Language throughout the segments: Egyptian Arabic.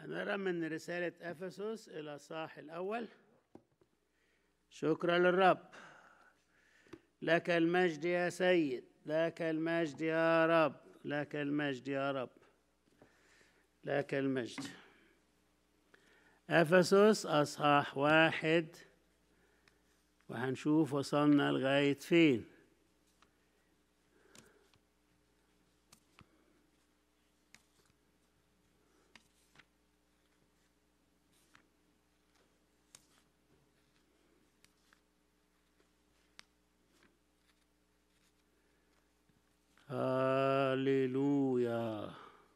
نرى من رسالة أفسس إلى صاح الأول شكرا للرب لك المجد يا سيد لك المجد يا رب لك المجد يا رب لك المجد أفسس أصحاح واحد وهنشوف وصلنا لغاية فين هاليلويا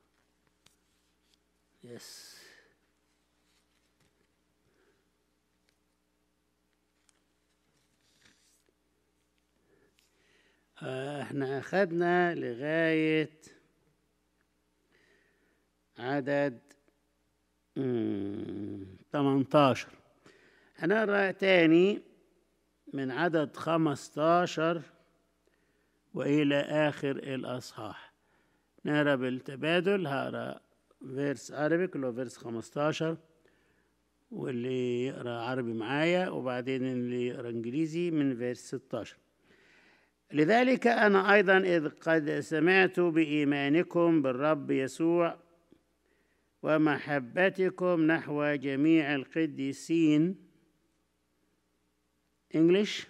يس احنا اخذنا لغاية عدد 18 هنقرا تاني من عدد 15 وإلى آخر الأصحاح نقرا بالتبادل هقرا فيرس عربي اللي هو فيرس 15 واللي يقرا عربي معايا وبعدين اللي يقرا انجليزي من فيرس 16 لذلك انا ايضا اذ قد سمعت بايمانكم بالرب يسوع ومحبتكم نحو جميع القديسين انجلش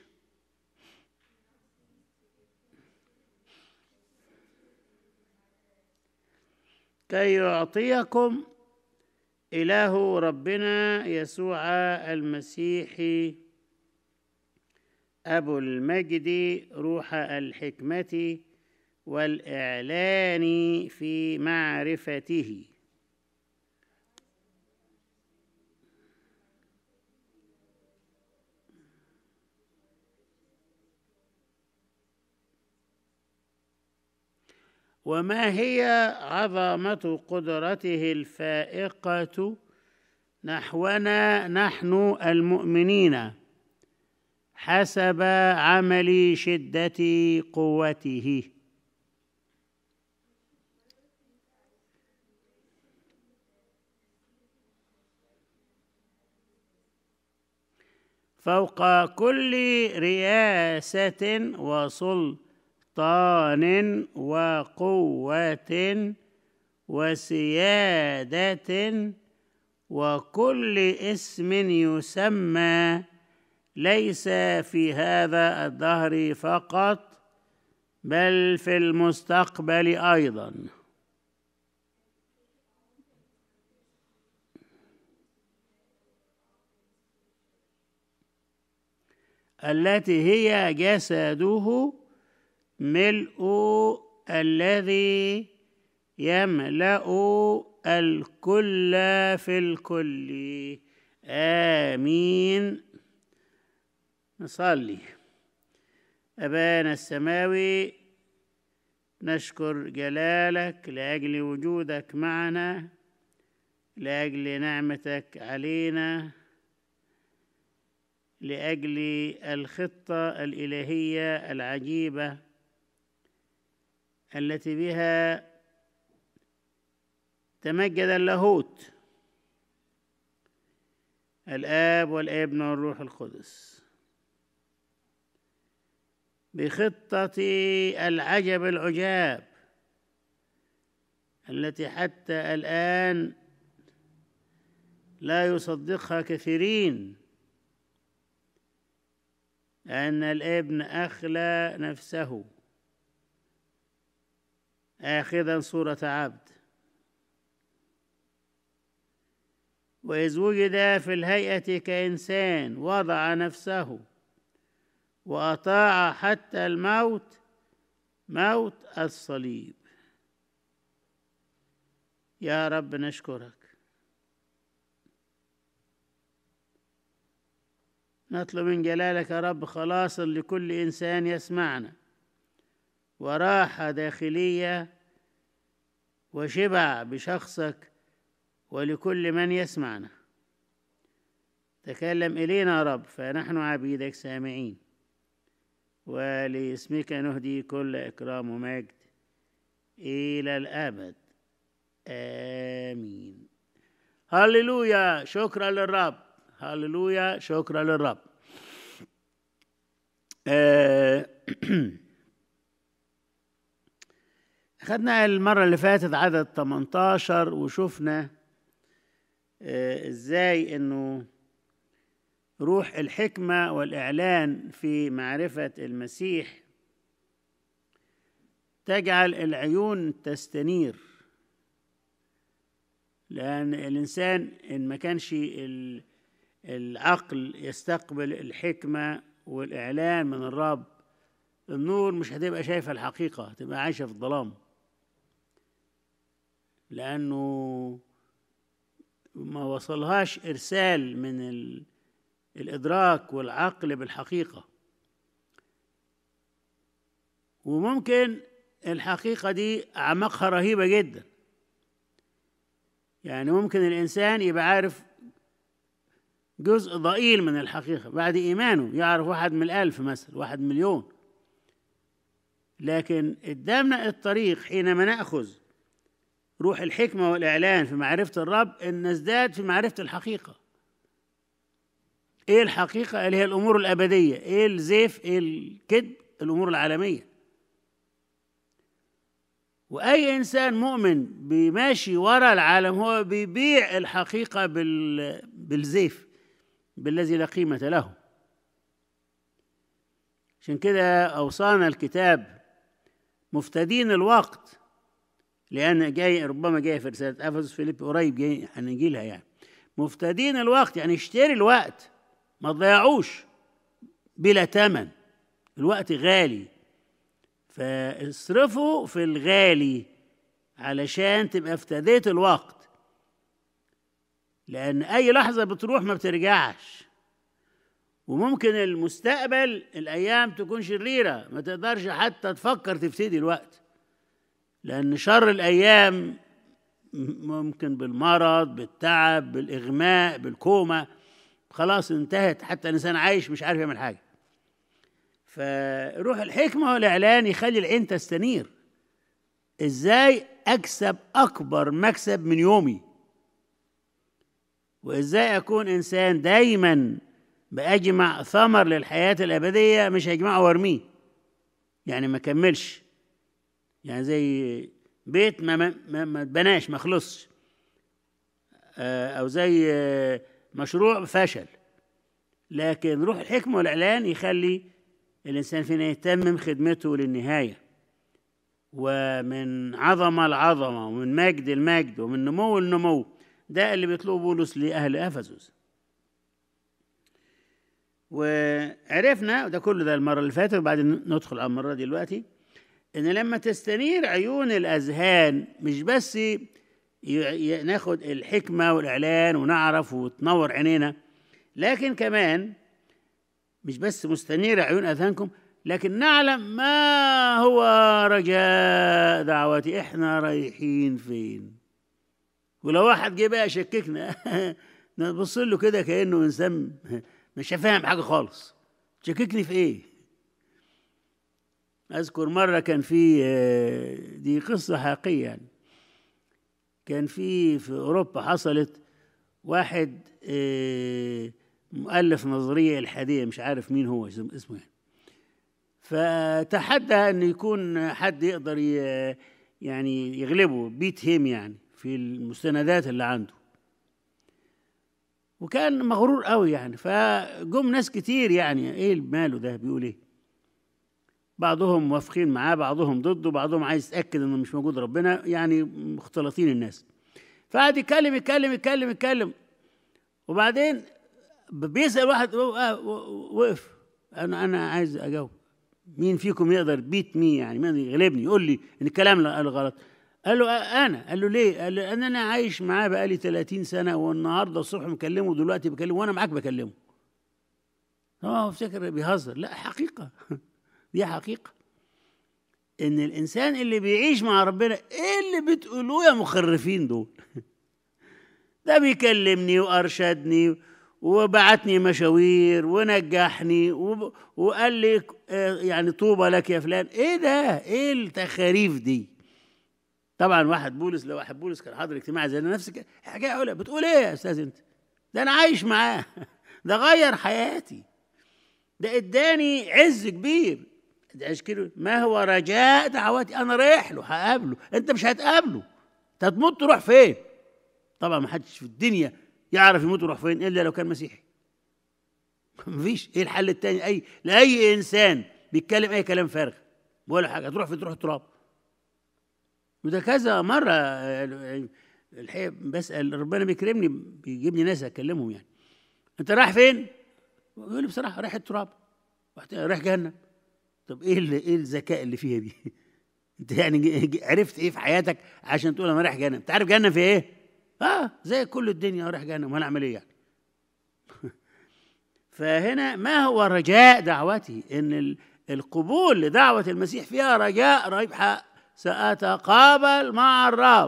كي يعطيكم إله ربنا يسوع المسيح أبو المجد روح الحكمة والإعلان في معرفته وما هي عظمة قدرته الفائقة نحونا نحن المؤمنين حسب عمل شدة قوته فوق كل رياسة وسلطة سلطان وقوة وسيادة وكل اسم يسمى ليس في هذا الدهر فقط بل في المستقبل أيضا التي هي جسده ملء الذي يملا الكل في الكل امين نصلي ابانا السماوي نشكر جلالك لاجل وجودك معنا لاجل نعمتك علينا لاجل الخطه الالهيه العجيبه التي بها تمجد اللاهوت الآب والابن والروح القدس بخطة العجب العجاب التي حتى الآن لا يصدقها كثيرين أن الابن أخلى نفسه آخذا صورة عبد وإذ وجد في الهيئة كإنسان وضع نفسه وأطاع حتى الموت موت الصليب يا رب نشكرك نطلب من جلالك يا رب خلاصا لكل إنسان يسمعنا وراحة داخلية وشبع بشخصك ولكل من يسمعنا تكلم إلينا يا رب فنحن عبيدك سامعين ولاسمك نهدي كل إكرام ومجد إلى الأبد آمين هللويا شكرا للرب هللويا شكرا للرب آه، خدنا المرة اللي فاتت عدد 18 وشفنا آه، ازاي انه روح الحكمة والإعلان في معرفة المسيح تجعل العيون تستنير لأن الإنسان إن ما كانش ال- العقل يستقبل الحكمة والإعلان من الرب النور مش هتبقى شايفة الحقيقة هتبقى عايشة في الظلام لأنه ما وصلهاش إرسال من ال... الإدراك والعقل بالحقيقة وممكن الحقيقة دي أعماقها رهيبة جدا يعني ممكن الإنسان يبقى عارف جزء ضئيل من الحقيقة بعد إيمانه يعرف واحد من الألف مثلا واحد مليون لكن قدامنا الطريق حينما نأخذ روح الحكمة والإعلان في معرفة الرب أن نزداد في معرفة الحقيقة ايه الحقيقة اللي هي الأمور الأبدية ايه الزيف ايه الكذب الأمور العالمية وأي إنسان مؤمن بيماشي ورا العالم هو بيبيع الحقيقة بال... بالزيف بالذي لا قيمة له عشان كده أوصانا الكتاب مفتدين الوقت لأن جاي ربما جاي في رسالة أفسس فيليب قريب جاي هنجيلها يعني مفتدين الوقت يعني اشتري الوقت ما تضيعوش بلا ثمن الوقت غالي فاصرفوا في الغالي علشان تبقى افتديت الوقت لأن أي لحظة بتروح ما بترجعش وممكن المستقبل الأيام تكون شريرة ما تقدرش حتى تفكر تفتدي الوقت لأن شر الأيام ممكن بالمرض بالتعب بالإغماء بالكومة خلاص انتهت حتى الإنسان عايش مش عارف يعمل حاجة فروح الحكمة والإعلان يخلي العين تستنير إزاي أكسب أكبر مكسب من يومي وإزاي أكون إنسان دايما بأجمع ثمر للحياة الأبدية مش هجمعه وارميه يعني ما كملش يعني زي بيت ما ما ما اتبناش ما خلصش او زي مشروع فشل لكن روح الحكمه والاعلان يخلي الانسان فينا يتمم خدمته للنهايه ومن عظمه لعظمه ومن مجد لمجد ومن نمو لنمو ده اللي بيطلبه بولس لاهل افسس وعرفنا وده كله ده المره اللي فاتت وبعدين ندخل على المره دي دلوقتي ان لما تستنير عيون الاذهان مش بس ناخد الحكمه والاعلان ونعرف وتنور عينينا لكن كمان مش بس مستنير عيون اذهانكم لكن نعلم ما هو رجاء دعوتي احنا رايحين فين ولو واحد جه بقى يشككنا نبص له كده كانه انسان مش فاهم حاجه خالص تشككني في ايه اذكر مره كان في دي قصه حقيقيه يعني كان في في اوروبا حصلت واحد مؤلف نظريه الحاديه مش عارف مين هو اسمه يعني فتحدى ان يكون حد يقدر يعني يغلبه بيت هيم يعني في المستندات اللي عنده وكان مغرور قوي يعني فجم ناس كتير يعني ايه ماله ده بيقول ايه بعضهم موافقين معاه بعضهم ضده بعضهم عايز يتاكد انه مش موجود ربنا يعني مختلطين الناس فقعد يتكلم يتكلم يتكلم يتكلم وبعدين بيسال واحد وقف انا انا عايز اجاوب مين فيكم يقدر بيت مي يعني مين يغلبني يقول لي ان الكلام اللي قاله غلط قال له انا قال له ليه قال له انا عايش معاه بقالي 30 سنه والنهارده الصبح مكلمه ودلوقتي بكلمه وانا معاك بكلمه هو افتكر بيهزر لا حقيقه دي حقيقة إن الإنسان اللي بيعيش مع ربنا إيه اللي بتقولوه يا مخرفين دول؟ ده بيكلمني وأرشدني وبعتني مشاوير ونجحني وقال لي يعني طوبى لك يا فلان إيه ده؟ إيه التخاريف دي؟ طبعا واحد بولس لو واحد بولس كان حاضر اجتماع زي ده نفس الك- حكايه اقولها بتقول ايه يا استاذ انت ده انا عايش معاه ده غير حياتي ده اداني عز كبير ده اشكره ما هو رجاء دعواتي انا رايح له هقابله انت مش هتقابله انت هتموت تروح فين طبعا ما حدش في الدنيا يعرف يموت يروح فين الا لو كان مسيحي مفيش ايه الحل التاني اي لاي انسان بيتكلم اي كلام فارغ ولا حاجه تروح فين تروح التراب وده كذا مره آه، الحقيقه بسال ربنا بيكرمني بيجيبني ناس اكلمهم يعني انت رايح فين؟ يقول لي بصراحه رايح التراب رحت- رايح جهنم طب ايه اللي ايه الذكاء اللي فيها دي؟ انت يعني ج- ج- عرفت ايه في حياتك عشان تقول انا رايح جهنم؟ انت عارف جهنم في ايه؟ اه زي كل الدنيا رايح جهنم وانا اعمل ايه يعني؟ فهنا ما هو رجاء دعوتي ان ال- القبول لدعوه المسيح فيها رجاء ربح ساتقابل مع الرب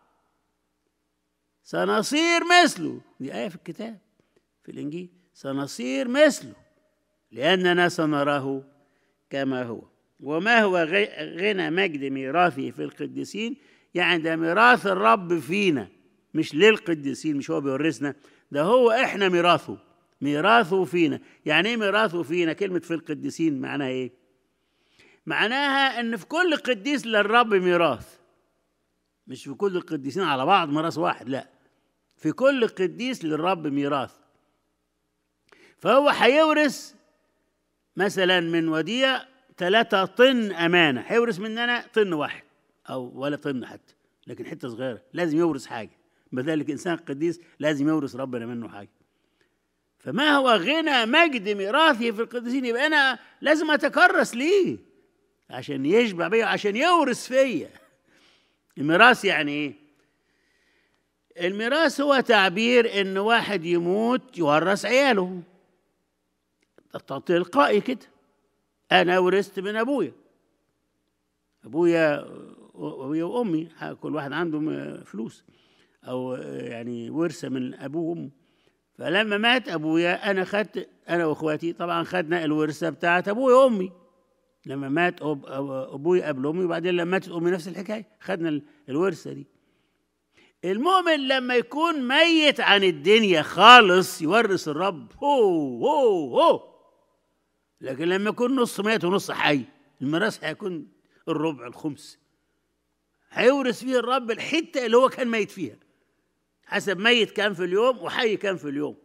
سنصير مثله دي ايه في الكتاب في الانجيل سنصير مثله لاننا سنراه كما هو وما هو غ- غنى مجد ميراثه في القديسين يعني ده ميراث الرب فينا مش للقديسين مش هو بيورثنا ده هو احنا ميراثه ميراثه فينا يعني ايه ميراثه فينا كلمه في القديسين معناها ايه معناها ان في كل قديس للرب ميراث مش في كل القديسين على بعض ميراث واحد لا في كل قديس للرب ميراث فهو هيورث مثلا من وديع ثلاثة طن أمانة هيورث مننا طن واحد أو ولا طن حتى لكن حتة صغيرة لازم يورث حاجة بذلك إنسان قديس لازم يورث ربنا منه حاجة فما هو غنى مجد ميراثي في القديسين يبقى أنا لازم أتكرس ليه عشان يشبع بيا عشان يورث فيا الميراث يعني ايه الميراث هو تعبير ان واحد يموت يورث عياله ده تلقائي كده انا ورثت من ابويا ابويا ابويا وامي كل واحد عنده م- فلوس او يعني ورثه من ابوه وامه فلما مات ابويا انا خدت انا واخواتي طبعا خدنا الورثه بتاعت ابويا وامي لما مات أب أب- ابويا قبل امي وبعدين لما ماتت امي نفس الحكايه خدنا ال- الورثه دي المؤمن لما يكون ميت عن الدنيا خالص يورث الرب هو هو هو لكن لما يكون نص ميت ونص حي الميراث هيكون الربع الخمس هيورث فيه الرب الحته اللي هو كان ميت فيها حسب ميت كان في اليوم وحي كان في اليوم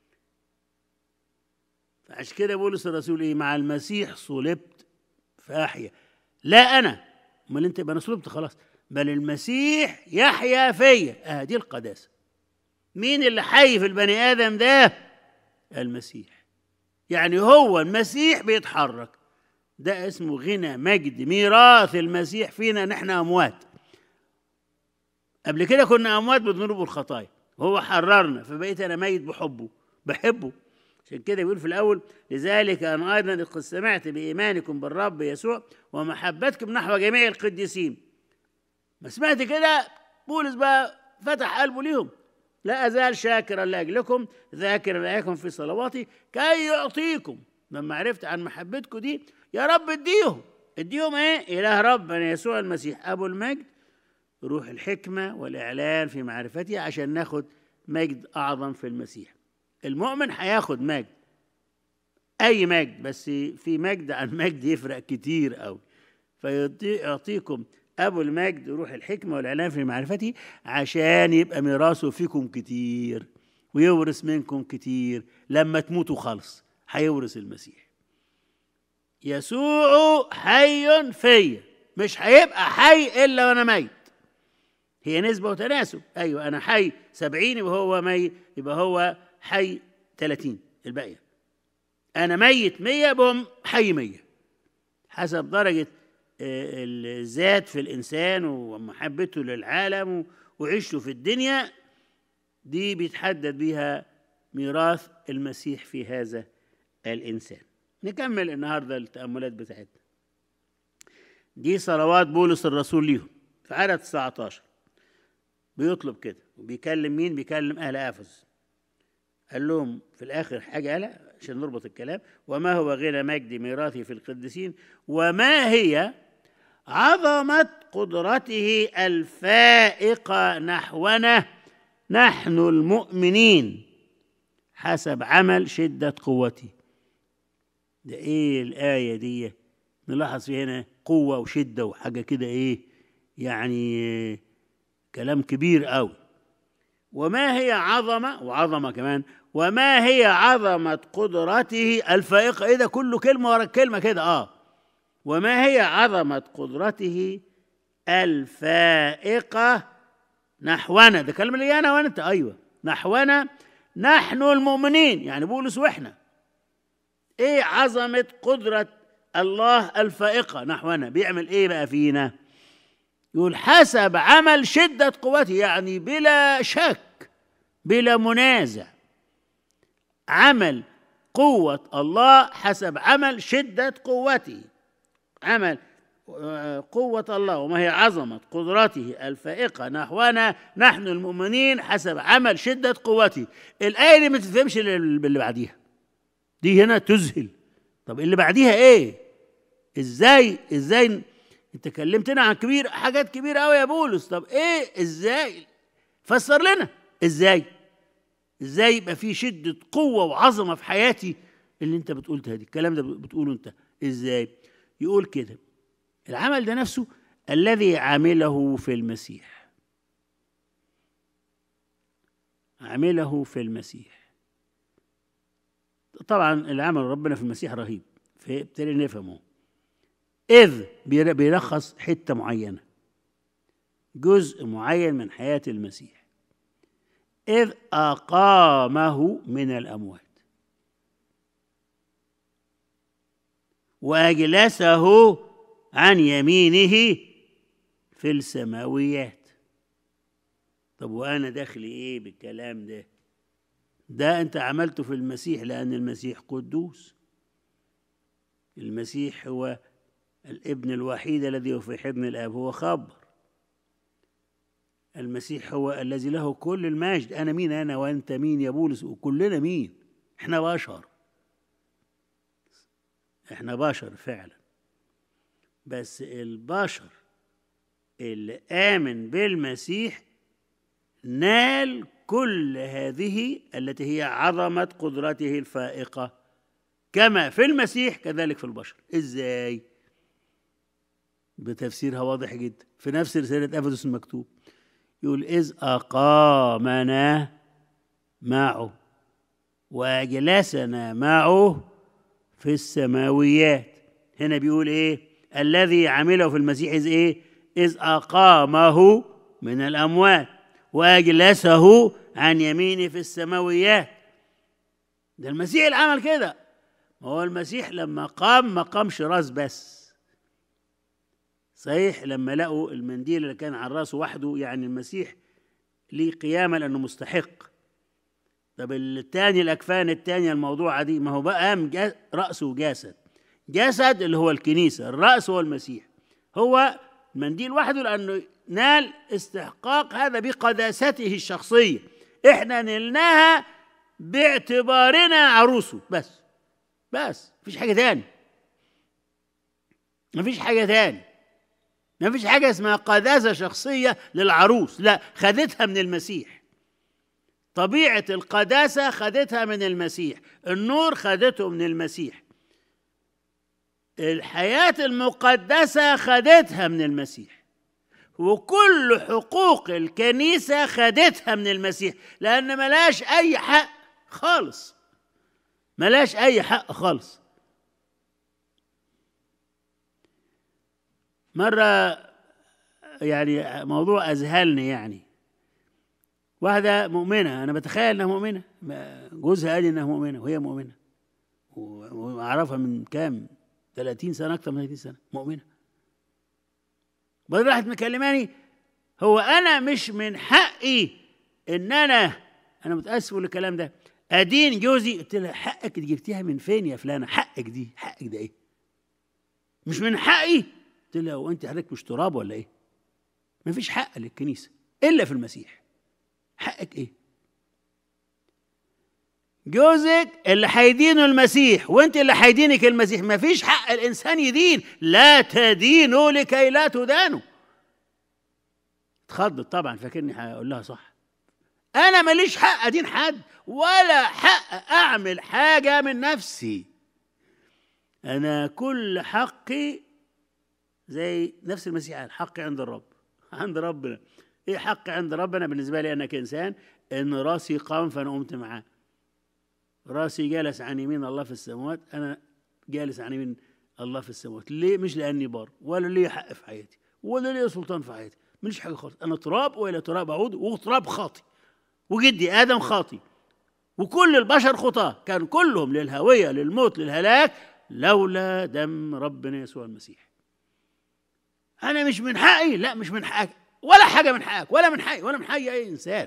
فعشان كده بولس الرسول ايه مع المسيح صلبت فاحيا لا انا امال انت يبقى انا صلبت خلاص بل المسيح يحيا فيا اه دي القداسه مين اللي حي في البني ادم ده المسيح يعني هو المسيح بيتحرك ده اسمه غنى مجد ميراث المسيح فينا نحن اموات قبل كده كنا اموات بالذنوب والخطايا هو حررنا فبقيت انا ميت بحبه بحبه عشان كده بيقول في الاول لذلك انا ايضا قد سمعت بايمانكم بالرب يسوع ومحبتكم نحو جميع القديسين ما سمعت كده بولس بقى فتح قلبه ليهم لا ازال شاكرا لاجلكم ذاكرا لاجلكم في صلواتي كي يعطيكم لما عرفت عن محبتكم دي يا رب اديهم اديهم ايه اله ربنا يسوع المسيح ابو المجد روح الحكمه والاعلان في معرفته عشان ناخد مجد اعظم في المسيح المؤمن هياخد مجد اي مجد بس في مجد عن مجد يفرق كتير قوي فيعطيكم ابو المجد روح الحكمه والاعلان في معرفته عشان يبقى ميراثه فيكم كتير ويورث منكم كتير لما تموتوا خالص هيورث المسيح يسوع حي فيا مش هيبقى حي الا وانا ميت هي نسبة وتناسب أيوة أنا حي سبعين وهو مي يبقى هو حي ثلاثين الباقية أنا ميت مية بهم حي مية حسب درجة آه، الذات في الإنسان ومحبته للعالم وعيشته في الدنيا دي بيتحدد بيها ميراث المسيح في هذا الإنسان نكمل النهاردة التأملات بتاعتنا دي صلوات بولس الرسول ليهم في عدد 19 بيطلب كده وبيكلم مين بيكلم اهل افس قال لهم في الاخر حاجه قالها عشان نربط الكلام وما هو غنى مجد ميراثي في القديسين وما هي عظمه قدرته الفائقه نحونا نحن المؤمنين حسب عمل شده قوته ده ايه الايه دي نلاحظ في هنا قوه وشده وحاجه كده ايه يعني كلام كبير قوي وما هي عظمه وعظمه كمان وما هي عظمه قدرته الفائقه ايه ده كله كلمه ورا الكلمه كده اه وما هي عظمه قدرته الفائقه نحونا ده كلام اللي انا وانت ايوه نحونا نحن المؤمنين يعني بولس واحنا ايه عظمه قدره الله الفائقه نحونا بيعمل ايه بقى فينا يقول حسب عمل شده قوته يعني بلا شك بلا منازع عمل قوه الله حسب عمل شده قوته عمل قوة الله وما هي عظمة قدرته الفائقة نحونا نحن المؤمنين حسب عمل شدة قوته الآية دي ما تفهمش اللي بعديها دي هنا تذهل طب اللي بعديها ايه ازاي ازاي انت كلمتنا عن كبير حاجات كبيرة قوي يا بولس طب ايه ازاي فسر لنا ازاي ازاي يبقى في شدة قوة وعظمة في حياتي اللي انت بتقولها دي الكلام ده بتقوله انت ازاي يقول كده العمل ده نفسه الذي عمله في المسيح عمله في المسيح طبعا العمل ربنا في المسيح رهيب فابتدي نفهمه إذ بيلخص حتة معينة جزء معين من حياة المسيح إذ أقامه من الأموات وأجلسه عن يمينه في السماويات طب وأنا داخل إيه بالكلام ده ده أنت عملته في المسيح لأن المسيح قدوس المسيح هو الابن الوحيد الذي هو في حضن الآب هو خبر المسيح هو الذي له كل المجد أنا مين أنا وأنت مين يا بولس وكلنا مين إحنا بشر إحنا بشر فعلا بس البشر اللي آمن بالمسيح نال كل هذه التي هي عظمة قدرته الفائقة كما في المسيح كذلك في البشر ازاي بتفسيرها واضح جدا في نفس رسالة أفسس المكتوب يقول إذ أقامنا معه وأجلسنا معه في السماويات هنا بيقول إيه الذي عمله في المسيح إذ إيه إذ أقامه من الأموات وأجلسه عن يمينه في السماويات ده المسيح اللي عمل كده ما هو المسيح لما قام ما قامش راس بس صحيح لما لقوا المنديل اللي كان على راسه وحده يعني المسيح ليه قيامة لأنه مستحق طب التاني الأكفان التانية الموضوعة دي ما هو بقى قام رأسه جسد جسد اللي هو الكنيسة الرأس هو المسيح هو المنديل وحده لأنه نال استحقاق هذا بقداسته الشخصية احنا نلناها باعتبارنا عروسه بس بس مفيش حاجة تاني مفيش حاجة تاني مفيش حاجة اسمها قداسة شخصية للعروس لا خدتها من المسيح طبيعة القداسة خدتها من المسيح النور خدته من المسيح الحياة المقدسة خدتها من المسيح وكل حقوق الكنيسة خدتها من المسيح لأن ملاش أي حق خالص ملاش أي حق خالص مرة يعني موضوع أذهلني يعني واحدة مؤمنة أنا بتخيل إنها مؤمنة جوزها قال إنها مؤمنة وهي مؤمنة وأعرفها من كام 30 سنة أكتر من 30 سنة مؤمنة بعدين راحت مكلماني هو أنا مش من حقي إن أنا أنا متأسف للكلام ده أدين جوزي قلت لها حقك دي جبتيها من فين يا فلانة حقك دي حقك ده إيه مش من حقي قلت لها هو أنت حضرتك مش تراب ولا إيه مفيش حق للكنيسة إلا في المسيح حقك إيه جوزك اللي هيدينه المسيح وانت اللي هيدينك المسيح ما فيش حق الانسان يدين لا تدينوا لكي لا تدانوا اتخضت طبعا فاكرني هقول لها صح انا ماليش حق ادين حد ولا حق اعمل حاجه من نفسي انا كل حقي زي نفس المسيح قال حقي عند الرب عند ربنا ايه حقي عند ربنا بالنسبه لي انا كانسان ان راسي قام فانا قمت معاه راسي جالس عن يمين الله في السماوات انا جالس عن يمين الله في السماوات ليه مش لاني بار ولا لي حق في حياتي ولا لي سلطان في حياتي ماليش حاجه خالص انا تراب والى تراب اعود وتراب خاطي وجدي ادم خاطي وكل البشر خطاه كان كلهم للهويه للموت للهلاك لولا دم ربنا يسوع المسيح انا مش من حقي لا مش من حقك ولا حاجه من حقك ولا من حقي ولا من حق اي انسان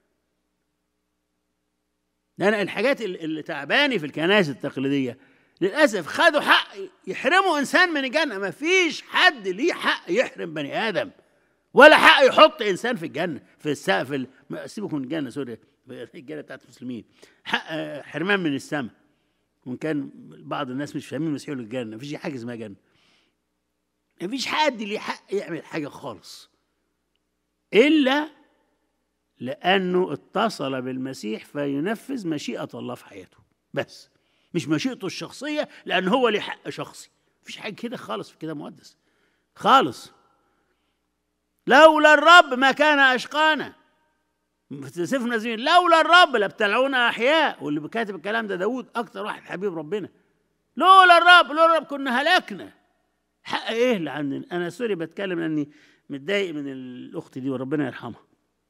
انا الحاجات اللي تعباني في الكنائس التقليديه للاسف خدوا حق يحرموا انسان من الجنه ما فيش حد ليه حق يحرم بني ادم ولا حق يحط انسان في الجنه في السقف ال... سيبكم من الجنه سوري الجنه بتاعت المسلمين حق حرمان من السماء وان كان بعض الناس مش فاهمين المسيح يقول الجنه مفيش حاجه اسمها جنه مفيش حد ليه حق يعمل حاجه خالص الا لانه اتصل بالمسيح فينفذ مشيئه الله في حياته بس مش مشيئته الشخصيه لان هو ليه حق شخصي مفيش حاجه كده خالص في كده مقدس خالص لولا الرب ما كان اشقانا في سفر النازلين لولا الرب لابتلعونا احياء واللي كاتب الكلام ده داود اكتر واحد حبيب ربنا لولا الرب لولا الرب كنا هلكنا حق ايه اللي عندنا انا سوري بتكلم لاني متضايق من الاخت دي وربنا يرحمها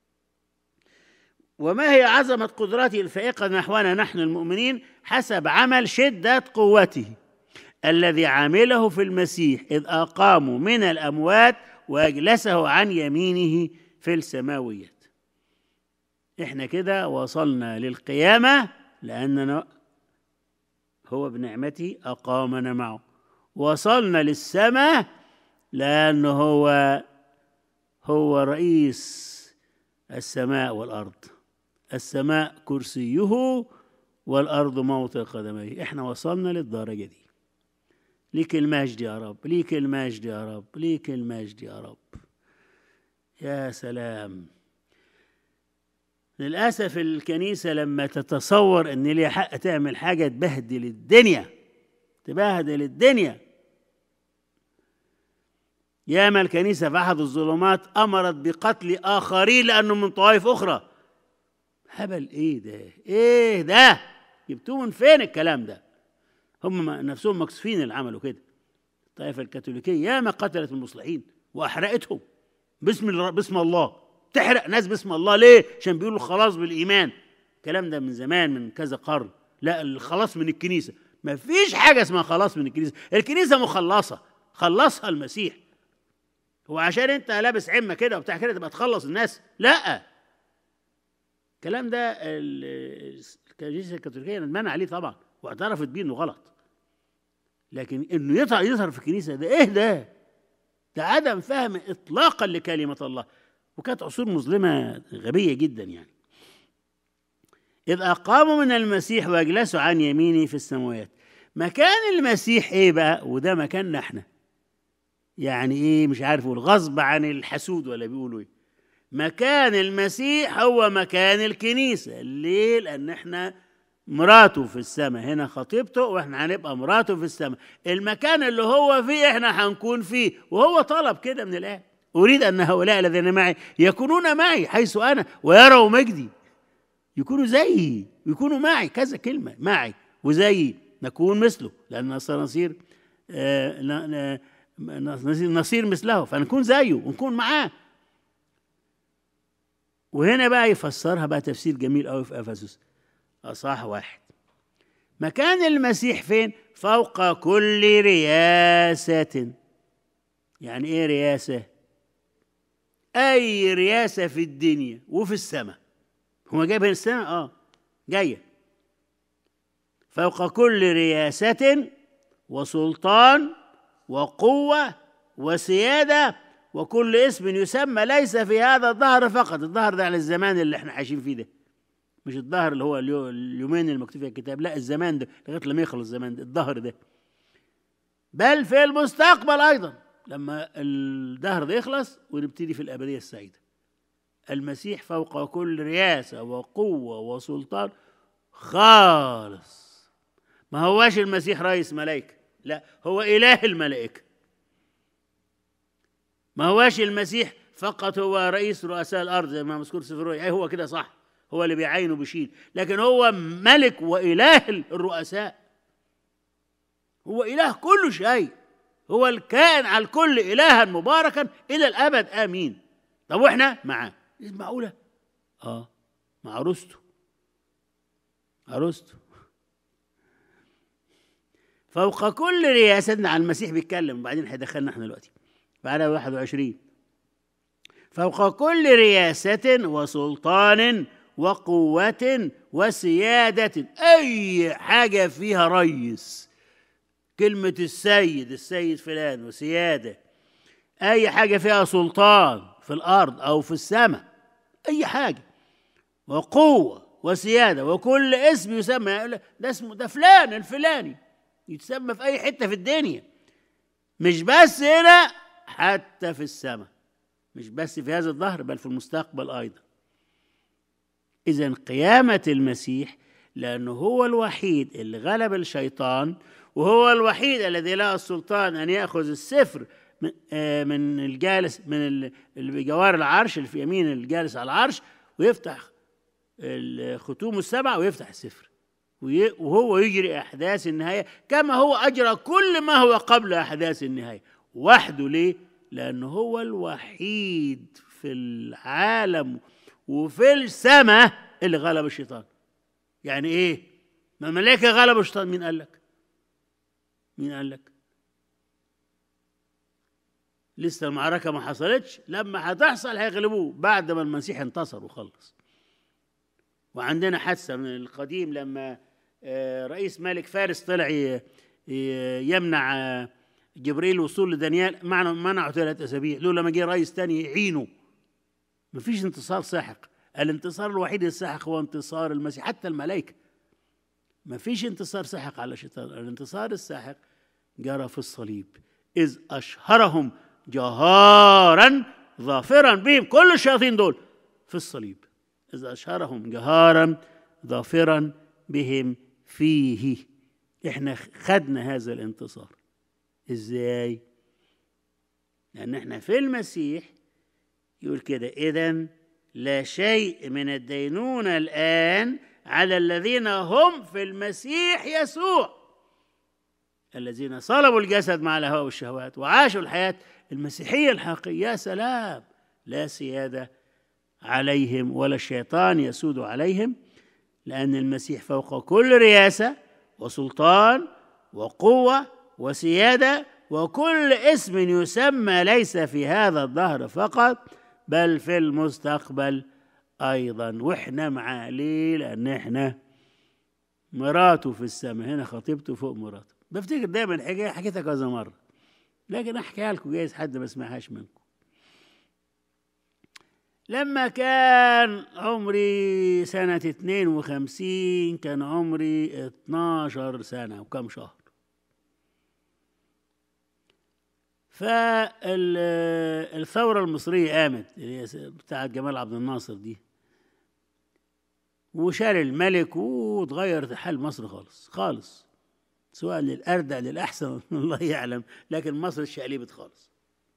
وما هي عظمة قدرته الفائقة نحونا نحن المؤمنين حسب عمل شدة قوته الذي عامله في المسيح إذ أقاموا من الأموات وأجلسه عن يمينه في السماويات إحنا كده وصلنا للقيامة لأننا هو بنعمته أقامنا معه وصلنا للسماء لأنه هو هو رئيس السماء والأرض السماء كرسيه والأرض موطئ قدميه احنا وصلنا للدرجة دي ليك المجد يا رب ليك المجد يا رب ليك المجد يا رب يا سلام للأسف الكنيسة لما تتصور إن ليها حق تعمل حاجة تبهدل الدنيا تبهدل الدنيا ياما الكنيسة في أحد الظلمات أمرت بقتل آخرين لأنه من طوائف أخرى هبل إيه ده إيه ده جبتوه من فين الكلام ده هم نفسهم مكسوفين اللي عملوا كده الطائفة الكاثوليكية ياما قتلت المصلحين وأحرقتهم باسم باسم الله تحرق ناس باسم الله ليه عشان بيقولوا خلاص بالإيمان الكلام ده من زمان من كذا قرن لا الخلاص من الكنيسة ما فيش حاجة اسمها خلاص من الكنيسة الكنيسة مخلصة خلصها المسيح هو عشان انت لابس عمه كده وبتاع كده تبقى تخلص الناس لا الكلام ده الكنيسه الكاثوليكيه ندمان عليه طبعا واعترفت بيه انه غلط لكن انه يظهر يظهر في الكنيسه ده ايه ده؟ ده عدم فهم اطلاقا لكلمه الله وكانت عصور مظلمه غبيه جدا يعني إذ أقاموا من المسيح وأجلسوا عن يمينه في السماوات مكان المسيح إيه بقى وده مكاننا إحنا يعني ايه مش عارف اقول غصب عن الحسود ولا بيقولوا ايه مكان المسيح هو مكان الكنيسة ليه لأن احنا مراته في السماء هنا خطيبته واحنا هنبقى مراته في السماء المكان اللي هو فيه احنا هنكون فيه وهو طلب كده من الآب أريد أن هؤلاء الذين معي يكونون معي حيث أنا ويروا مجدي يكونوا زيي يكونوا معي كذا كلمة معي وزيي نكون مثله لأن نصير آه نصير مثله فنكون زيه ونكون معاه وهنا بقى يفسرها بقى تفسير جميل قوي في افسس اصح واحد مكان المسيح فين فوق كل رياسة يعني ايه رياسة اي رياسة في الدنيا وفي السماء هو جايب هنا السماء اه جاية فوق كل رياسة وسلطان وقوة وسيادة وكل اسم يسمى ليس في هذا الظهر فقط الظهر ده على الزمان اللي احنا عايشين فيه ده مش الظهر اللي هو اليو- اليومين اللي مكتوب فيها الكتاب لا الزمان ده لغايه لما يخلص الزمان ده الظهر ده بل في المستقبل ايضا لما الدهر ده يخلص ونبتدي في الابديه السعيده المسيح فوق كل رياسه وقوه وسلطان خالص ما هواش المسيح رئيس ملائكه لا هو اله الملائكه ما هواش المسيح فقط هو رئيس رؤساء الارض زي ما مذكور في سفر الرؤيا أي هو كده صح هو اللي بيعين وبيشيل لكن هو ملك واله الرؤساء هو اله كل شيء هو الكائن على الكل الها مباركا الى الابد امين طب واحنا معاه معقوله اه مع عروسته عروسته فوق كل رياسة على المسيح بيتكلم وبعدين هيدخلنا احنا دلوقتي بعد 21 فوق كل رياسة وسلطان وقوة وسيادة أي حاجة فيها ريس كلمة السيد السيد فلان وسيادة أي حاجة فيها سلطان في الأرض أو في السماء أي حاجة وقوة وسيادة وكل اسم يسمى يقول لك ده اسمه ده فلان الفلاني يتسمى في أي حتة في الدنيا مش بس هنا حتى في السماء مش بس في هذا الظهر بل في المستقبل أيضا إذا قيامة المسيح لأنه هو الوحيد اللي غلب الشيطان وهو الوحيد الذي له السلطان أن يأخذ السفر من, آه من الجالس من ال- اللي بجوار العرش اللي في يمين الجالس على العرش ويفتح الختوم السبع ويفتح السفر وي- وهو يجري أحداث النهاية كما هو أجرى كل ما هو قبل أحداث النهاية وحده ليه؟ لأنه هو الوحيد في العالم وفي السماء اللي غلب الشيطان يعني إيه؟ ما الملائكة غلبوا الشيطان مين قال لك؟ مين قال لك؟ لسه المعركة ما حصلتش لما هتحصل هيغلبوه بعد ما المسيح انتصر وخلص وعندنا حادثة من القديم لما آه، رئيس ملك فارس طلع ي- ي- يمنع آه، جبريل وصول لدانيال معنى منعه ثلاث أسابيع لولا ما جه رئيس تاني يعينه مفيش انتصار ساحق الانتصار الوحيد الساحق هو انتصار المسيح حتى الملائكة مفيش انتصار ساحق على الشيطان الانتصار الساحق جرى في الصليب إذ أشهرهم جهارا ظافرا بهم كل الشياطين دول في الصليب إذ أشهرهم جهارا ظافرا بهم فيه احنا خدنا هذا الانتصار ازاي لان احنا في المسيح يقول كده اذا لا شيء من الدينونة الآن على الذين هم في المسيح يسوع الذين صلبوا الجسد مع الهوى والشهوات وعاشوا الحياة المسيحية الحقيقية يا سلام لا سيادة عليهم ولا الشيطان يسود عليهم لأن المسيح فوق كل رياسة وسلطان وقوة وسيادة وكل اسم يسمى ليس في هذا الظهر فقط بل في المستقبل أيضا وإحنا معاه ليه؟ لأن إحنا مراته في السماء هنا خطيبته فوق مراته بفتكر دايما حكاية حكيتها كذا مرة لكن أحكيها لكم جايز حد ما سمعهاش منكم لما كان عمري سنة 52 كان عمري 12 سنة وكم شهر فالثورة المصرية قامت اللي هي بتاعت جمال عبد الناصر دي وشال الملك وتغير حال مصر خالص خالص سواء للأردع للأحسن الله يعلم لكن مصر اتشقلبت خالص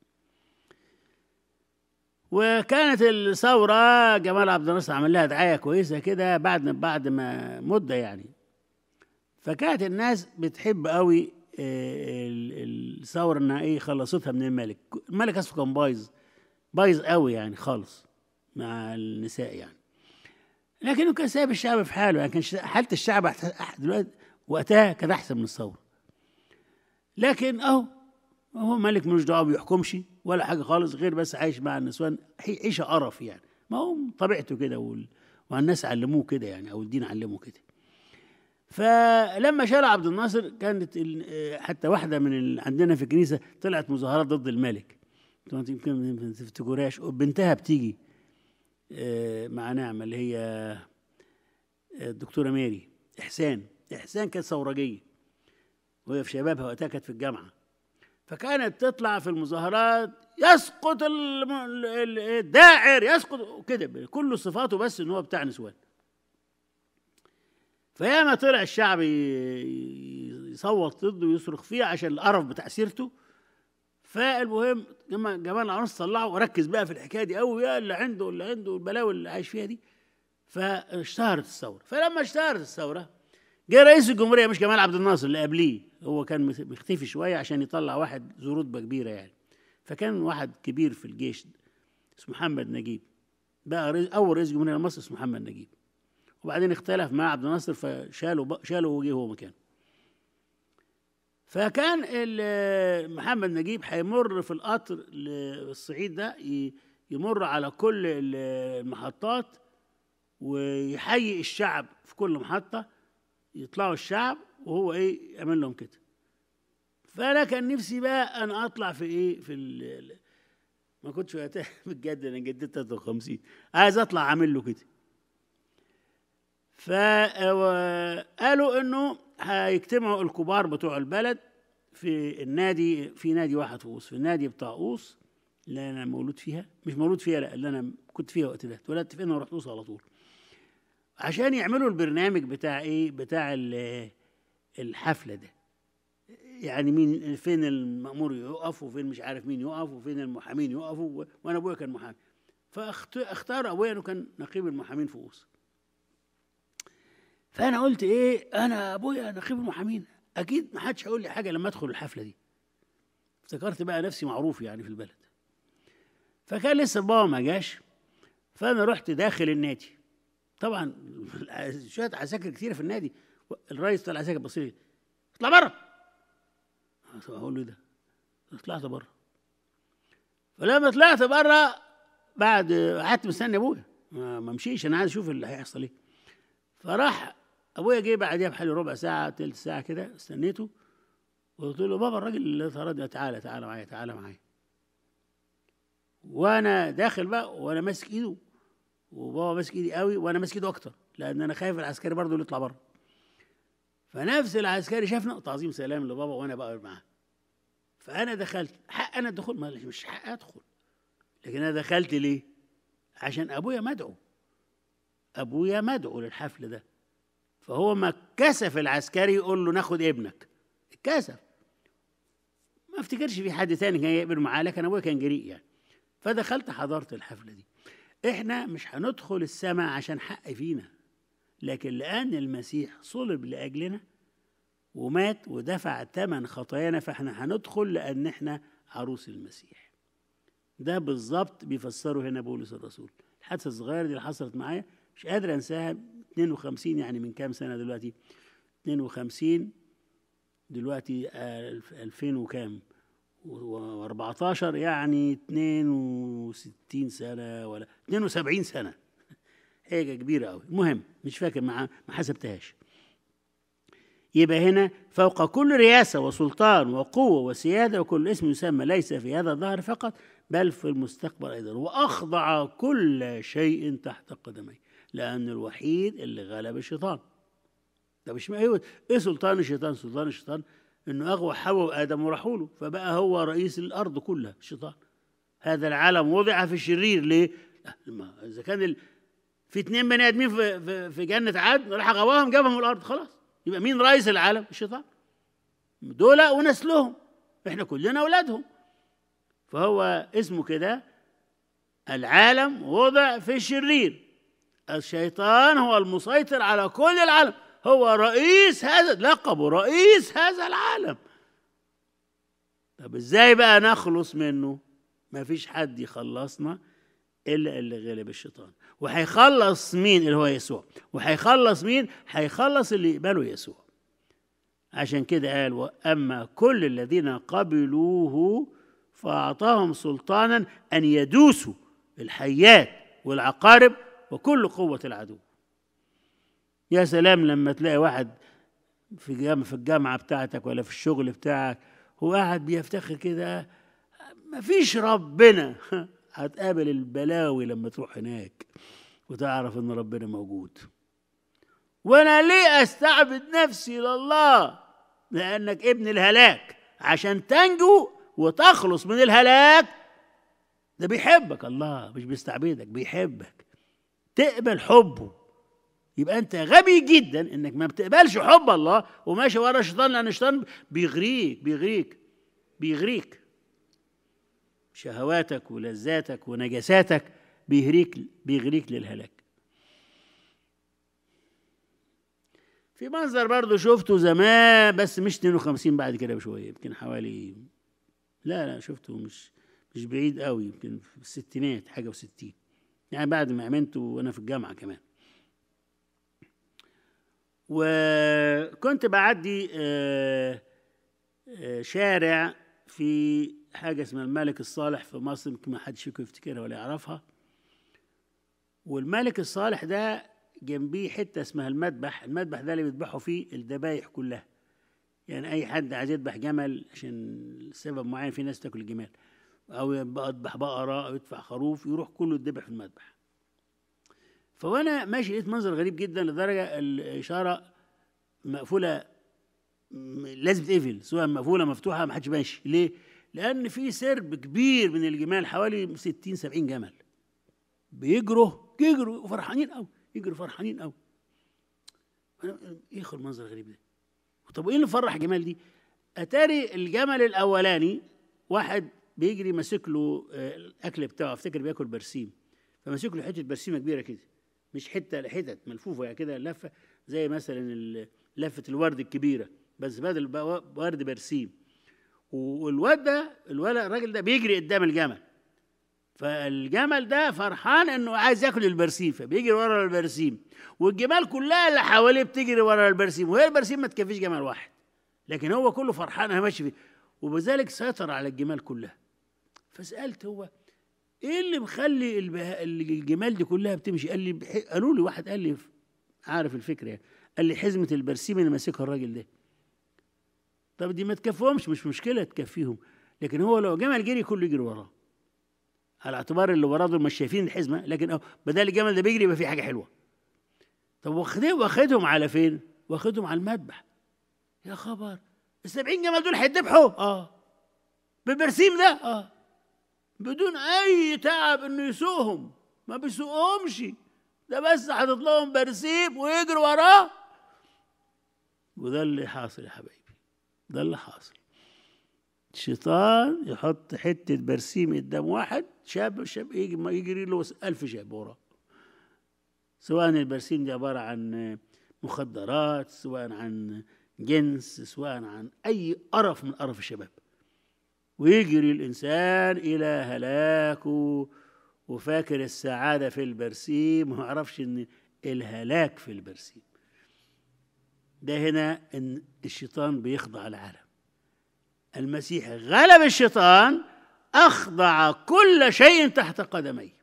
وكانت الثورة جمال عبد الناصر عمل لها دعاية كويسة كده بعد بعد ما مدة يعني فكانت الناس بتحب قوي آه، ال- الثورة انها ايه خلصتها من الملك الملك اصله كان بايظ بايظ قوي يعني خالص مع النساء يعني لكنه كان سايب الشعب في حاله يعني كان ش- حالة الشعب أحت- دلوقتي وقتها كانت احسن من الثورة لكن اهو هو ملك ملوش دعوه ما بيحكمش ولا حاجه خالص غير بس عايش مع النسوان حي- عيشه قرف يعني ما هو طبيعته كده وال... والناس علموه كده يعني او الدين علمه كده فلما شال عبد الناصر كانت ال... آه، حتى واحده من ال... عندنا في الكنيسه طلعت مظاهرات ضد الملك انتوا يمكن ما تفتكروهاش بنتها بتيجي آه، مع نعمه اللي هي الدكتوره ماري احسان احسان كانت ثورجيه وهي في شبابها وقتها كانت في الجامعه فكانت تطلع في المظاهرات يسقط الم- ال- ال- الداعر يسقط كده كل صفاته بس ان هو بتاع نسوان فياما طلع الشعب ي- يصوت ضده ويصرخ فيه عشان القرف بتاع سيرته فالمهم لما جمال العنصر طلعه وركز بقى في الحكايه دي قوي يا اللي عنده اللي عنده البلاوي اللي عايش فيها دي فاشتهرت الثوره فلما اشتهرت الثوره جه رئيس الجمهوريه مش جمال عبد الناصر اللي قبليه هو كان مخ- مختفي شويه عشان يطلع واحد ذو رتبه كبيره يعني فكان واحد كبير في الجيش اسمه محمد نجيب بقى رئيس اول رئيس جمهوريه مصر اسمه محمد نجيب وبعدين اختلف مع عبد الناصر فشالوا ب- شالوا وجه هو مكانه فكان ال- محمد نجيب هيمر في القطر للصعيد ده ي- يمر على كل ال- المحطات ويحيي الشعب في كل محطة يطلعوا الشعب وهو ايه يعمل لهم كده فانا كان نفسي بقى انا اطلع في ايه في ال ما كنتش وقتها بجد انا جددت 53 عايز اطلع اعمل له كده فقالوا انه هيجتمعوا الكبار بتوع البلد في النادي في نادي واحد في قوس في النادي بتاع قوس اللي انا مولود فيها مش مولود فيها لا اللي انا كنت فيها وقت ده اتولدت فيها ورحت قوس على طول عشان يعملوا البرنامج بتاع ايه بتاع ال- الحفله ده يعني مين فين المأمور يقف وفين مش عارف مين يقف وفين المحامين يقفوا و- وانا ابويا كان محامي فاختار ابويا انه كان نقيب المحامين في قوس فانا قلت ايه انا ابويا نقيب المحامين اكيد ما حدش هيقول لي حاجه لما ادخل الحفله دي افتكرت بقى نفسي معروف يعني في البلد فكان لسه بابا ما جاش فانا رحت داخل النادي طبعا شويه عساكر كتيره في النادي الرئيس طلع عساكر بص لي اطلع بره اقول له إيه ده طلعت بره فلما طلعت بره بعد قعدت مستني ابويا ما ما مشيش انا عايز اشوف اللي هيحصل ايه فراح ابويا جه بعديها بحوالي ربع ساعه تلت ساعه كده استنيته وقلت له بابا الراجل اللي طردني تعالى تعالى معايا تعالى معايا وانا داخل بقى وانا ماسك ايده وبابا ماسك ايدي قوي وانا ماسك ايده اكتر لان انا خايف العسكري برضه اللي يطلع بره فنفس العسكري شافنا تعظيم سلام لبابا وانا بقى معاه فانا دخلت حق انا الدخول ما مش حق ادخل لكن انا دخلت ليه عشان ابويا مدعو ابويا مدعو للحفل ده فهو ما كسف العسكري يقول له ناخد ابنك اتكسف ما افتكرش في حد تاني كان يقبل معاه لكن ابويا كان جريء يعني فدخلت حضرت الحفله دي احنا مش هندخل السماء عشان حق فينا لكن لان المسيح صلب لاجلنا ومات ودفع ثمن خطايانا فاحنا هندخل لان احنا عروس المسيح ده بالظبط بيفسره هنا بولس الرسول الحادثه الصغيره دي اللي حصلت معايا مش قادر انساها 52 يعني من كام سنه دلوقتي 52 دلوقتي ألف- 2000 وكام و14 يعني 62 سنه ولا 72 سنه حاجه كبيره قوي المهم مش فاكر ما ما حسبتهاش يبقى هنا فوق كل رياسة وسلطان وقوة وسيادة وكل اسم يسمى ليس في هذا الظهر فقط بل في المستقبل أيضا وأخضع كل شيء تحت قدميه لأن الوحيد اللي غلب الشيطان ده مش ايه ايه سلطان الشيطان سلطان الشيطان انه اغوى حواء وادم وراحوا له فبقى هو رئيس الارض كلها الشيطان هذا العالم وضع في الشرير ليه؟ لا، ما- اذا كان ال... في اتنين بني ادمين في, في, في جنه عدن راح غواهم جابهم الارض خلاص يبقى مين رئيس العالم؟ الشيطان دول ونسلهم احنا كلنا اولادهم فهو اسمه كده العالم وضع في الشرير الشيطان هو المسيطر على كل العالم هو رئيس هذا لقبه رئيس هذا العالم طب ازاي بقى نخلص منه ما فيش حد يخلصنا الا اللي غلب الشيطان وهيخلص مين اللي هو يسوع وهيخلص مين هيخلص اللي يقبلوا يسوع عشان كده قال واما كل الذين قبلوه فاعطاهم سلطانا ان يدوسوا الحيات والعقارب وكل قوه العدو يا سلام لما تلاقي واحد في جامعة في الجامعة بتاعتك ولا في الشغل بتاعك هو قاعد بيفتخر كده مفيش ربنا هتقابل البلاوي لما تروح هناك وتعرف ان ربنا موجود وانا ليه استعبد نفسي لله لانك ابن الهلاك عشان تنجو وتخلص من الهلاك ده بيحبك الله مش بيستعبدك بيحبك تقبل حبه يبقى انت غبي جدا انك ما بتقبلش حب الله وماشي ورا الشيطان لان الشيطان بيغريك بيغريك بيغريك شهواتك ولذاتك ونجاساتك بيغريك بيغريك للهلاك في منظر برضه شفته زمان بس مش 52 بعد كده بشويه يمكن حوالي لا لا شفته مش مش بعيد قوي يمكن في الستينات حاجه وستين يعني بعد ما امنت وانا في الجامعه كمان وكنت بعدي آه، آه، شارع في حاجه اسمها الملك الصالح في مصر يمكن ما حدش فيكم يفتكرها ولا يعرفها والملك الصالح ده جنبيه حته اسمها المذبح المذبح ده اللي بيذبحوا فيه الذبايح كلها يعني اي حد عايز يذبح جمل عشان سبب معين في ناس تاكل الجمال او يذبح بقره او يدفع خروف يروح كله يذبح في المذبح فوانا ماشي لقيت منظر غريب جدا لدرجه الاشاره مقفوله م- لازم تقفل سواء مقفوله مفتوحه ما حدش ماشي ليه؟ لان في سرب كبير من الجمال حوالي 60 70 جمل بيجروا يجروا وفرحانين قوي يجروا فرحانين قوي انا ايه خل المنظر الغريب ده طب ايه اللي فرح جمال دي اتاري الجمل الاولاني واحد بيجري ماسك له آه، الاكل بتاعه افتكر بياكل برسيم فماسك له حته برسيمه كبيره كده مش حته حتت ملفوفه يعني كده لفه زي مثلا ال- لفه الورد الكبيره بس بدل بقى ورد برسيم والواد ده الولد الراجل ده بيجري قدام الجمل فالجمل ده فرحان انه عايز ياكل البرسيم فبيجري ورا البرسيم والجمال كلها اللي حواليه بتجري ورا البرسيم وهي البرسيم ما تكفيش جمل واحد لكن هو كله فرحان انا ماشي فيه وبذلك سيطر على الجمال كلها فسالت هو ايه اللي مخلي البه... الجمال دي كلها بتمشي قال لي بح... قالوا لي واحد قال لي عارف الفكره يعني قال لي حزمه البرسيم اللي ماسكها الراجل ده طب دي ما تكفيهمش مش مشكله تكفيهم لكن هو لو جمل جري كله يجري وراه على اعتبار اللي وراه دول مش شايفين الحزمه لكن أهو بدل الجمل ده بيجري يبقى في حاجه حلوه طب واخدهم واخدهم على فين؟ واخدهم على المذبح يا خبر ال 70 جمل دول هيتذبحوا اه بالبرسيم ده اه بدون اي تعب انه يسوقهم ما بيسوقهمش ده بس حاطط لهم برسيم ويجروا وراه وده اللي حاصل يا حبايبي ده اللي حاصل الشيطان يحط حتة برسيم قدام واحد شاب شاب يجي ما يجري له ألف شاب وراه سواء البرسيم دي عبارة عن مخدرات سواء عن جنس سواء عن أي قرف من قرف الشباب ويجري الإنسان إلى هلاكه وفاكر السعادة في البرسيم وما يعرفش إن الهلاك في البرسيم ده هنا إن الشيطان بيخضع العالم المسيح غلب الشيطان أخضع كل شيء تحت قدميه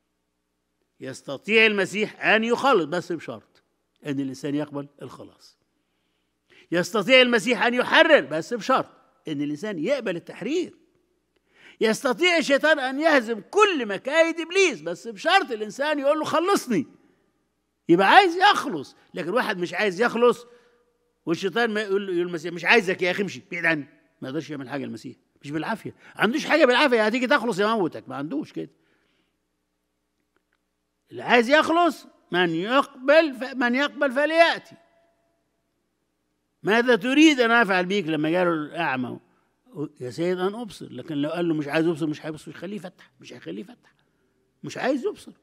يستطيع المسيح أن يخلص بس بشرط أن الإنسان يقبل الخلاص يستطيع المسيح أن يحرر بس بشرط أن الإنسان يقبل التحرير يستطيع الشيطان أن يهزم كل مكايد إبليس بس بشرط الإنسان يقول له خلصني يبقى عايز يخلص لكن واحد مش عايز يخلص والشيطان ما يقول له يقول المسيح مش عايزك يا أخي امشي بعيد عني ما يقدرش يعمل حاجة المسيح مش بالعافية ما عندوش حاجة بالعافية هتيجي تخلص يموتك ما عندوش كده اللي عايز يخلص من يقبل ف... من يقبل فليأتي ماذا تريد أن أفعل بيك لما جاله الأعمى يا سيد أن أبصر لكن لو قال له مش عايز يبصر مش هيبصر مش هيخليه يفتح مش هيخليه يفتح مش عايز يبصر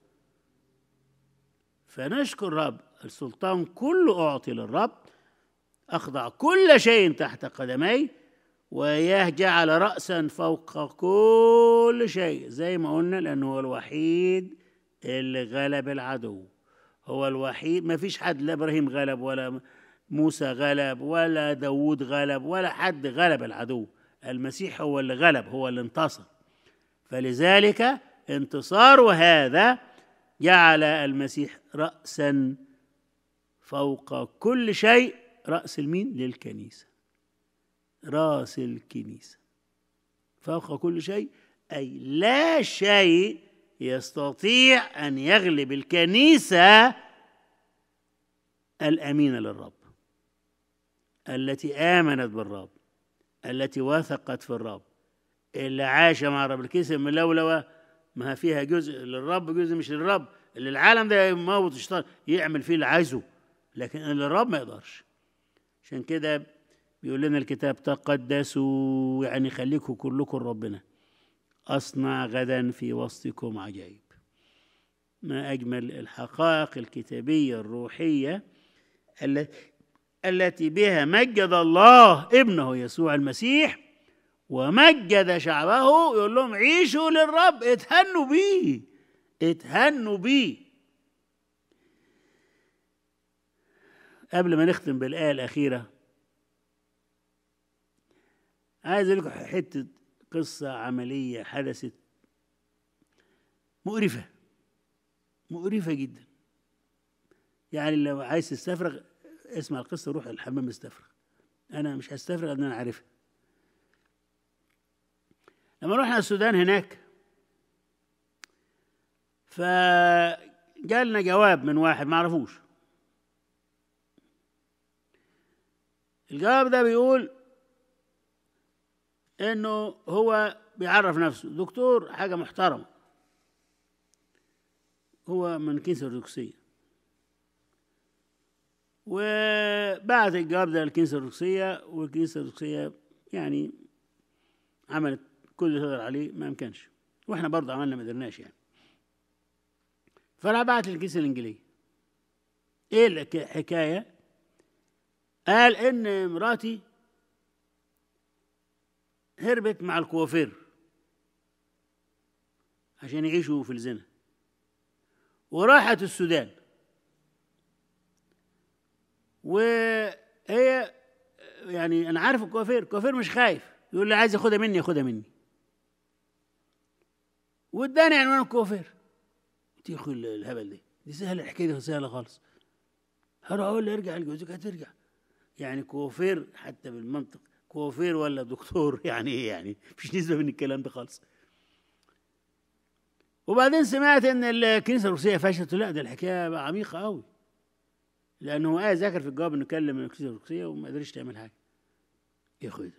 فنشكر رب السلطان كله أعطي للرب أخضع كل شيء تحت قدمي وإياه جعل رأسا فوق كل شيء زي ما قلنا لأنه هو الوحيد اللي غلب العدو هو الوحيد ما فيش حد لا إبراهيم غلب ولا موسى غلب ولا داود غلب ولا حد غلب العدو المسيح هو اللي غلب هو اللي انتصر فلذلك انتصاره هذا جعل المسيح رأسا فوق كل شيء رأس المين للكنيسة راس الكنيسة فوق كل شيء أي لا شيء يستطيع أن يغلب الكنيسة الامينه للرب التي امنت بالرب التي وثقت في الرب اللي عايشه مع الرب الكيسه الملولوه ما فيها جزء للرب جزء مش للرب اللي العالم ده يموت الشيطان يعمل فيه اللي عايزه لكن اللي الرب ما يقدرش عشان كده بيقول لنا الكتاب تقدسوا يعني خليكم كلكم ربنا أصنع غدا في وسطكم عجائب ما أجمل الحقائق الكتابية الروحية التي بها مجد الله ابنه يسوع المسيح ومجد شعبه يقول لهم عيشوا للرب اتهنوا بيه اتهنوا بيه قبل ما نختم بالآية الأخيرة عايز أقول لكم حتة قصة عملية حدثت مقرفة مقرفة جدا يعني لو عايز تستفرغ اسمع القصة روح الحمام استفرغ أنا مش هستفرغ أن أنا عارفها لما رحنا السودان هناك فجالنا جواب من واحد ما عرفوش الجواب ده بيقول انه هو بيعرف نفسه دكتور حاجه محترمه هو من الكنيسه الارثوذكسيه وبعت الجواب ده للكنيسه الارثوذكسيه والكنيسه الارثوذكسيه يعني عملت كل اللي تقدر عليه ما امكنش واحنا برضه عملنا ما قدرناش يعني فراح بعت للكنيسه الانجيليه ايه الحكايه قال ان مراتي هربت مع الكوافير عشان يعيشوا في الزنا وراحت السودان وهي يعني انا عارف الكوافير الكوافير مش خايف يقول لي عايز ياخدها مني ياخدها مني واداني عنوان الكوافير قلت يا اخي الهبل دي دي سهله الحكايه دي سهله خالص هروح اقول له ارجع لجوزك هترجع يعني كوافير حتى بالمنطق كوافير ولا دكتور يعني ايه يعني مفيش نسبه من الكلام ده خالص وبعدين سمعت ان الكنيسه الروسيه فشلت لا ده الحكايه عميقه قوي لانه هو قاعد ذاكر في الجواب انه كلم الكنيسه الروسيه وما قدرش تعمل حاجه يا اخويا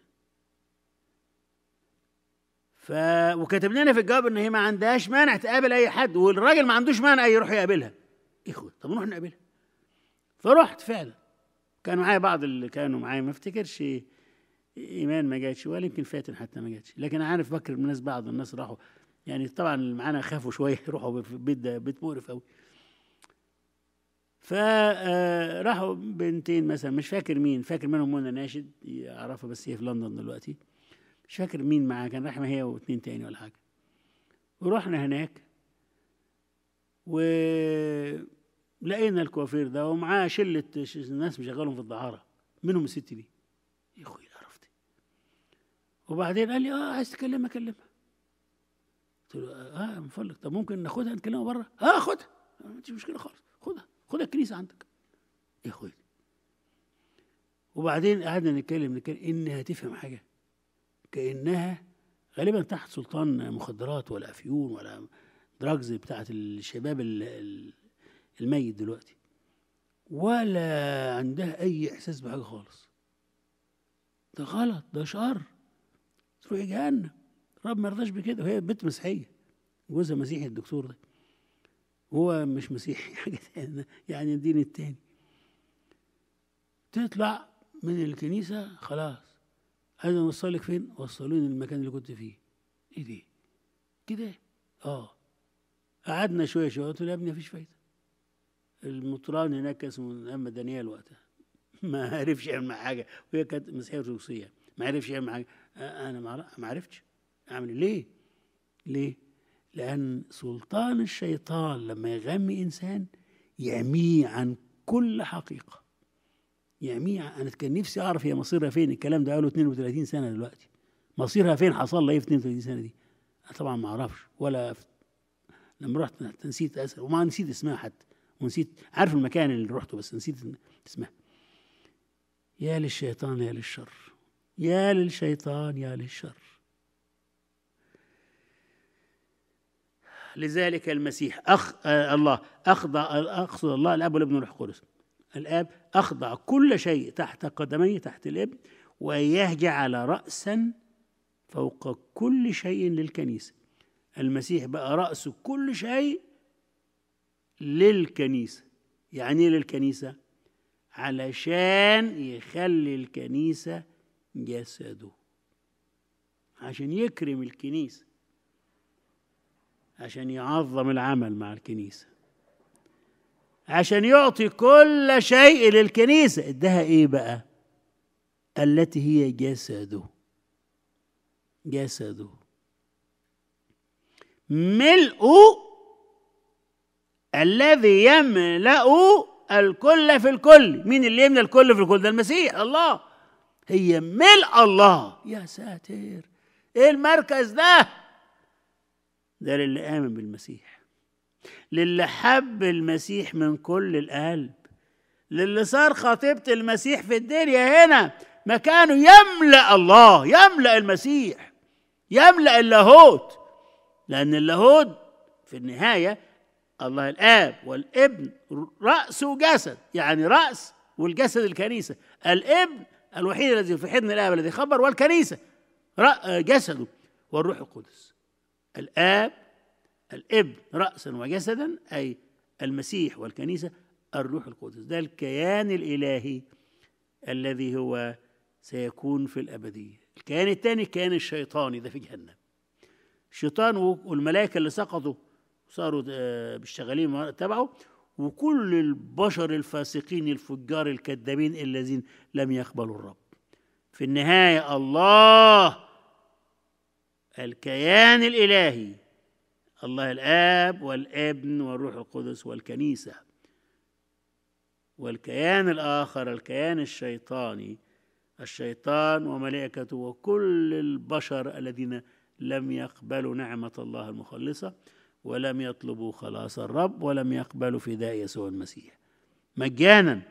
ف وكتب لنا في الجواب ان هي ما عندهاش مانع تقابل اي حد والراجل ما عندوش مانع يروح يقابلها يا اخويا طب نروح نقابلها فرحت فعلا كان معايا بعض اللي كانوا معايا ما افتكرش ايمان ما جاتش ولا يمكن فاتن حتى ما جاتش لكن عارف بكر الناس بعض الناس راحوا يعني طبعا اللي معانا خافوا شويه يروحوا في البيت ده بيت مقرف قوي فراحوا بنتين مثلا مش فاكر مين فاكر منهم منى ناشد اعرفها بس هي في لندن دلوقتي مش فاكر مين معاها كان رايحه هي واثنين تاني ولا حاجه ورحنا هناك و لقينا الكوافير ده ومعاه شله ناس مشغلهم في الدعاره منهم الست دي يا اخوي عرفتي وبعدين قال لي اه عايز تكلمها كلمها قلت له اه من فضلك طب ممكن ناخدها نكلمها بره اه خدها ما فيش مشكله خالص خدها خدها الكنيسه عندك يا اخوي وبعدين قعدنا نتكلم نتكلم انها تفهم حاجه كانها غالبا تحت سلطان مخدرات ولا افيون ولا دراجز بتاعت الشباب الميت دلوقتي ولا عندها اي احساس بحاجه خالص ده غلط ده شر تروحي جهنم رب ما يرضاش بكده وهي بنت مسيحيه جوزها مسيحي الدكتور ده هو مش مسيحي حاجه تانية يعني الدين التاني تطلع من الكنيسه خلاص عايز اوصلك فين وصلوني المكان اللي كنت فيه ايه دي كده اه قعدنا شويه شويه قلت له يا ابني مفيش فايده المطران هناك اسمه اما دانيال وقتها ما عرفش يعمل معاه حاجه وهي كانت مسيحيه روسيه ما عرفش يعمل حاجه انا ما عرفتش اعمل ليه؟ ليه؟ لان سلطان الشيطان لما يغمي انسان يعميه عن كل حقيقه يعميه انا كان نفسي اعرف هي مصيرها فين الكلام ده قاله 32 سنه دلوقتي مصيرها فين حصل لها ايه في 32 سنه دي؟ أنا طبعا ما اعرفش ولا لما رحت نسيت اسال وما نسيت اسمها حتى ونسيت عارف المكان اللي رحته بس نسيت اسمها يا للشيطان يا للشر يا للشيطان يا للشر لذلك المسيح أخ آه الله أخضع أقصد الله الأب والابن والروح القدس الآب أخضع كل شيء تحت قدميه تحت الابن وإياه جعل رأسا فوق كل شيء للكنيسة المسيح بقى رأس كل شيء للكنيسة يعني ايه للكنيسة علشان يخلي الكنيسة جسده عشان يكرم الكنيسة عشان يعظم العمل مع الكنيسة عشان يعطي كل شيء للكنيسة ادها ايه بقى التي هي جسده جسده ملء الذي يملأ الكل في الكل مين اللي يملأ الكل في الكل ده المسيح الله هي ملء الله يا ساتر ايه المركز ده ده للي آمن بالمسيح للي حب المسيح من كل القلب للي صار خطيبة المسيح في الدنيا هنا مكانه يملأ الله يملأ المسيح يملأ اللاهوت لأن اللاهوت في النهاية الله الآب والابن رأس وجسد يعني رأس والجسد الكنيسة الابن الوحيد الذي في حضن الآب الذي خبر والكنيسة جسده والروح القدس الآب الابن رأسا وجسدا أي المسيح والكنيسة الروح القدس ده الكيان الإلهي الذي هو سيكون في الأبدية الكيان الثاني الكيان الشيطاني ده في جهنم الشيطان والملائكة اللي سقطوا صاروا بالشغالين تبعه وكل البشر الفاسقين الفجار الكذابين الذين لم يقبلوا الرب في النهاية الله الكيان الإلهي الله الآب والابن والروح القدس والكنيسة والكيان الآخر الكيان الشيطاني الشيطان وملائكته وكل البشر الذين لم يقبلوا نعمة الله المخلصة ولم يطلبوا خلاص الرب ولم يقبلوا فداء يسوع المسيح مجانا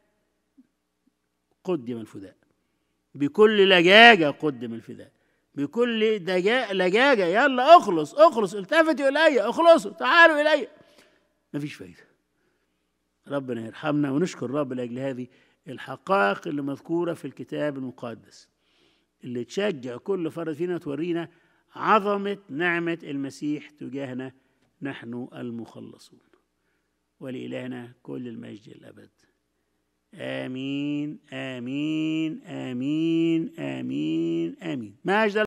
قدم الفداء بكل لجاجة قدم الفداء بكل دجا... لجاجة يلا اخلص اخلص التفتوا إلي اخلصوا تعالوا إلي مفيش فايدة ربنا يرحمنا ونشكر الرب لأجل هذه الحقائق اللي مذكورة في الكتاب المقدس اللي تشجع كل فرد فينا تورينا عظمة نعمة المسيح تجاهنا نحن المخلصون ولإلهنا كل المجد الأبد آمين آمين آمين آمين آمين مجد